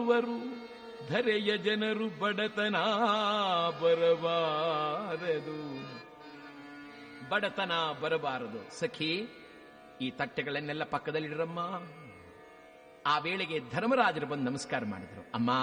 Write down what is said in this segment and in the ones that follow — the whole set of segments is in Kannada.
ಅವರು ಧರೆಯ ಜನರು ಬಡತನ ಬರಬಾರದು ಬಡತನ ಬರಬಾರದು ಸಖಿ ಈ ತಟ್ಟೆಗಳನ್ನೆಲ್ಲ ಪಕ್ಕದಲ್ಲಿಡರಮ್ಮ ಆ ವೇಳೆಗೆ ಧರ್ಮರಾಜರು ಬಂದು ನಮಸ್ಕಾರ ಮಾಡಿದ್ರು ಅಮ್ಮ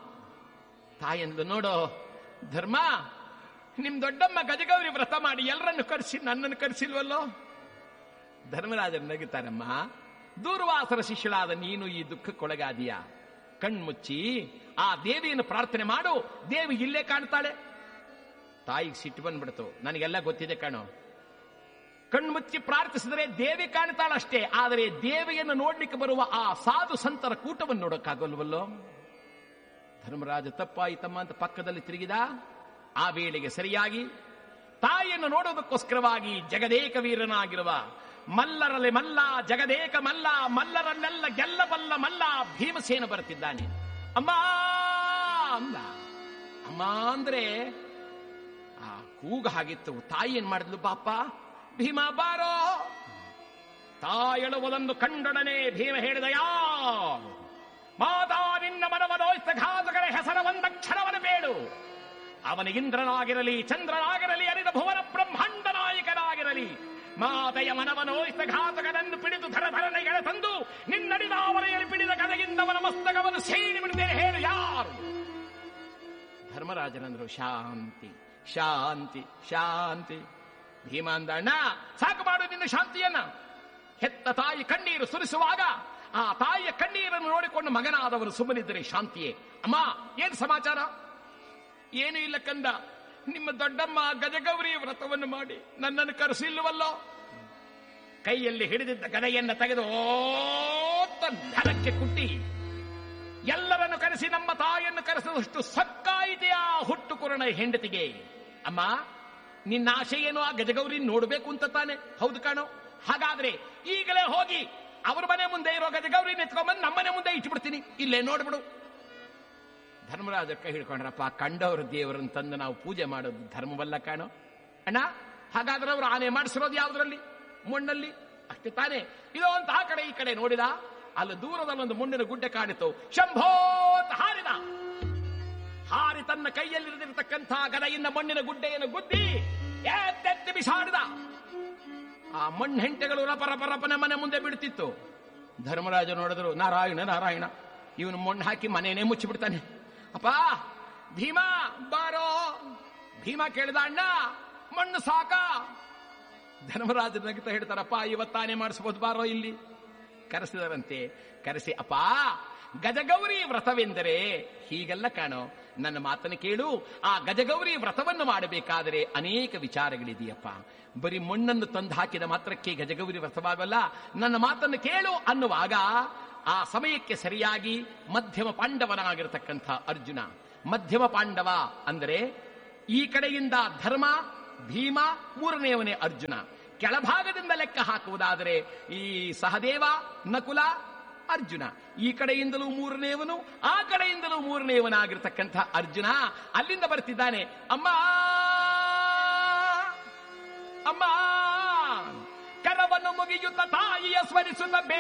ತಾಯಂದು ನೋಡೋ ಧರ್ಮ ನಿಮ್ ದೊಡ್ಡಮ್ಮ ಗಜಗೌರಿ ವ್ರತ ಮಾಡಿ ಎಲ್ಲರನ್ನು ಕರೆಸಿ ನನ್ನನ್ನು ಕರೆಸಿಲ್ವಲ್ಲೋ ಧರ್ಮರಾಜರು ನಗುತ್ತಾರಮ್ಮ ದೂರ್ವಾಸರ ಶಿಷ್ಯಳಾದ ನೀನು ಈ ದುಃಖಕ್ಕೊಳಗಾದೀಯ ಕಣ್ಮುಚ್ಚಿ ಆ ದೇವಿಯನ್ನು ಪ್ರಾರ್ಥನೆ ಮಾಡು ದೇವಿ ಇಲ್ಲೇ ಕಾಣ್ತಾಳೆ ತಾಯಿಗೆ ಸಿಟ್ಟು ಬಂದ್ಬಿಡ್ತು ನನಗೆಲ್ಲ ಗೊತ್ತಿದೆ ಕಣೋ ಕಣ್ಮುಚ್ಚಿ ಪ್ರಾರ್ಥಿಸಿದರೆ ದೇವಿ ಕಾಣ್ತಾಳಷ್ಟೇ ಆದರೆ ದೇವಿಯನ್ನು ನೋಡ್ಲಿಕ್ಕೆ ಬರುವ ಆ ಸಾಧು ಸಂತರ ಕೂಟವನ್ನು ನೋಡಕ್ಕಾಗಲ್ವಲ್ಲೋ ಧರ್ಮರಾಜ ತಪ್ಪಾಯಿತಮ್ಮ ಅಂತ ಪಕ್ಕದಲ್ಲಿ ತಿರುಗಿದ ಆ ವೇಳೆಗೆ ಸರಿಯಾಗಿ ತಾಯಿಯನ್ನು ನೋಡೋದಕ್ಕೋಸ್ಕರವಾಗಿ ಜಗದೇಕ ವೀರನಾಗಿರುವ ಮಲ್ಲರಲ್ಲಿ ಮಲ್ಲ ಜಗದೇಕ ಮಲ್ಲ ಮಲ್ಲರನ್ನೆಲ್ಲ ಗೆಲ್ಲಬಲ್ಲ ಮಲ್ಲ ಭೀಮಸೇನ ಬರುತ್ತಿದ್ದಾನೆ ಅಮ್ಮ ಅಂದ ಅಮ್ಮ ಅಂದ್ರೆ ಆ ಕೂಗ ಹಾಗಿತ್ತು ತಾಯಿ ಏನ್ ಮಾಡಿದ್ಲು ಪಾಪ ಭೀಮ ಬಾರೋ ತಾಯಳುವುದನ್ನು ಕಂಡೊಡನೆ ಭೀಮ ಹೇಳಿದ ಯಾ ಮಾತಾ ನಿನ್ನ ಮನವನೋಯ್ತ ಘಾತಕರ ಹೆಸರ ಒಂದಕ್ಷರವನ ಬೇಡು ಅವನ ಇಂದ್ರನಾಗಿರಲಿ ಚಂದ್ರನಾಗಿರಲಿ ಅರಿದ ಭುವನ ಬ್ರಹ್ಮಾಂಡ ನಾಯಕನಾಗಿರಲಿ ಮಾತೆಯ ಮನವನೋಯ್ತ ಘಾತಕನನ್ನು ಪಿಡಿದು ಧರಧರನೆಗಳ ತಂದು ನಿನ್ನಡಿದ ಅವನೆಯಲ್ಲಿ ಪಿಡಿದ ಕದಗಿಂದವನ ಮಸ್ತಕವನ್ನು ಸೇರಿ ಬಿಡುತ್ತೇನೆ ಹೇಳು ಯಾರು ಧರ್ಮರಾಜನಂದ್ರು ಶಾಂತಿ ಶಾಂತಿ ಶಾಂತಿ ಭೀಮ ಅಂದಣ್ಣ ಸಾಕು ಮಾಡು ನಿನ್ನ ಶಾಂತಿಯನ್ನ ಹೆತ್ತ ತಾಯಿ ಕಣ್ಣೀರು ಸುರಿಸುವಾಗ ಆ ತಾಯಿಯ ಕಣ್ಣೀರನ್ನು ನೋಡಿಕೊಂಡು ಮಗನಾದವನು ಸುಮ್ಮನಿದ್ದರೆ ಶಾಂತಿಯೇ ಅಮ್ಮ ಏನ್ ಸಮಾಚಾರ ಏನು ಇಲ್ಲ ಕಂದ ನಿಮ್ಮ ದೊಡ್ಡಮ್ಮ ಗಜಗೌರಿ ವ್ರತವನ್ನು ಮಾಡಿ ನನ್ನನ್ನು ಕರೆಸಿಲ್ಲವಲ್ಲೋ ಕೈಯಲ್ಲಿ ಹಿಡಿದಿದ್ದ ಗದೆಯನ್ನ ತೆಗೆದು ಓತ್ತ ನೆಲಕ್ಕೆ ಕುಟ್ಟಿ ಎಲ್ಲರನ್ನು ಕರೆಸಿ ನಮ್ಮ ತಾಯಿಯನ್ನು ಕರೆಸಿದಷ್ಟು ಸಕ್ಕಾಯಿತೆ ಆ ಹುಟ್ಟು ಕುರಣ ಹೆಂಡತಿಗೆ ಅಮ್ಮ ನಿನ್ನ ಆಶೆ ಏನು ಆ ಗಜಗೌರಿ ನೋಡಬೇಕು ಅಂತ ತಾನೆ ಹೌದು ಕಾಣೋ ಹಾಗಾದ್ರೆ ಈಗಲೇ ಹೋಗಿ ಅವ್ರ ಮನೆ ಮುಂದೆ ಇರೋ ಗಜಗೌರಿ ನೆತ್ಕೊಂಡ್ಬಂದು ನಮ್ಮನೆ ಮುಂದೆ ಇಟ್ಬಿಡ್ತೀನಿ ಇಲ್ಲೇ ನೋಡ್ಬಿಡು ಧರ್ಮರಾಜ ಕೈ ಹಿಡ್ಕೊಂಡ್ರಪ್ಪ ಕಂಡವರು ದೇವರನ್ನು ತಂದು ನಾವು ಪೂಜೆ ಮಾಡೋದು ಧರ್ಮವಲ್ಲ ಕಾಣೋ ಅಣ್ಣ ಹಾಗಾದ್ರೆ ಅವರು ಆನೆ ಮಾಡಿಸಿರೋದು ಯಾವ್ದ್ರಲ್ಲಿ ಮಣ್ಣಲ್ಲಿ ಅಷ್ಟೇ ತಾನೇ ಇದೋ ಅಂತ ಆ ಕಡೆ ಈ ಕಡೆ ನೋಡಿದ ಅಲ್ಲಿ ದೂರದಲ್ಲೊಂದು ಮುಣ್ಣಿನ ಗುಡ್ಡೆ ಕಾಣಿತು ಶಂಭೋತ್ ಹಾರಿದ ಹಾರಿ ತನ್ನ ಕೈಯಲ್ಲಿರದಿರತಕ್ಕಂಥ ಗದೆಯಿಂದ ಮಣ್ಣಿನ ಗುಡ್ಡೆಯನ್ನು ಗುದ್ದಿ ಎತ್ತೆತ್ತಿ ಬಿಸಾಡಿದ ಆ ಮಣ್ಣು ಹೆಂಟೆಗಳು ರಪ ರಪ ರಪನೆ ಮನೆ ಮುಂದೆ ಬಿಡ್ತಿತ್ತು ಧರ್ಮರಾಜ ನೋಡಿದ್ರು ನಾರಾಯಣ ನಾರಾಯಣ ಇವನು ಮಣ್ಣು ಹಾಕಿ ಮನೆಯೇ ಮುಚ್ಚಿಬಿಡ್ತಾನೆ ಅಪ್ಪ ಭೀಮಾ ಬಾರೋ ಭೀಮಾ ಕೇಳಿದ ಅಣ್ಣ ಮಣ್ಣು ಸಾಕ ಧರ್ಮರಾಜ ನಗ್ತಾ ಹೇಳ್ತಾರಪ್ಪ ಇವತ್ತಾನೆ ಮಾಡಿಸ್ಬೋದು ಬಾರೋ ಇಲ್ಲಿ ಕರೆಸಿದರಂತೆ ಕರೆಸಿ ಅಪ್ಪ ಗಜಗೌರಿ ವ್ರತವೆಂದರೆ ಹೀಗೆಲ್ಲ ಕಾಣೋ ನನ್ನ ಮಾತನ್ನು ಕೇಳು ಆ ಗಜಗೌರಿ ವ್ರತವನ್ನು ಮಾಡಬೇಕಾದರೆ ಅನೇಕ ವಿಚಾರಗಳಿದೆಯಪ್ಪ ಬರೀ ಮಣ್ಣನ್ನು ತಂದು ಹಾಕಿದ ಮಾತ್ರಕ್ಕೆ ಗಜಗೌರಿ ವ್ರತವಾಗಲ್ಲ ನನ್ನ ಮಾತನ್ನು ಕೇಳು ಅನ್ನುವಾಗ ಆ ಸಮಯಕ್ಕೆ ಸರಿಯಾಗಿ ಮಧ್ಯಮ ಪಾಂಡವನಾಗಿರತಕ್ಕಂಥ ಅರ್ಜುನ ಮಧ್ಯಮ ಪಾಂಡವ ಅಂದರೆ ಈ ಕಡೆಯಿಂದ ಧರ್ಮ ಭೀಮ ಮೂರನೆಯವನೇ ಅರ್ಜುನ ಕೆಳಭಾಗದಿಂದ ಲೆಕ್ಕ ಹಾಕುವುದಾದರೆ ಈ ಸಹದೇವ ನಕುಲ ಅರ್ಜುನ ಈ ಕಡೆಯಿಂದಲೂ ಮೂರನೆಯವನು ಆ ಕಡೆಯಿಂದಲೂ ಮೂರನೆಯವನಾಗಿರ್ತಕ್ಕಂಥ ಅರ್ಜುನ ಅಲ್ಲಿಂದ ಬರ್ತಿದ್ದಾನೆ ಅಮ್ಮ ಅಮ್ಮ ಕರವನ್ನು ಮುಗಿಯುತ್ತ ತಾಯಿಯ ಸ್ಮರಿಸುತ್ತ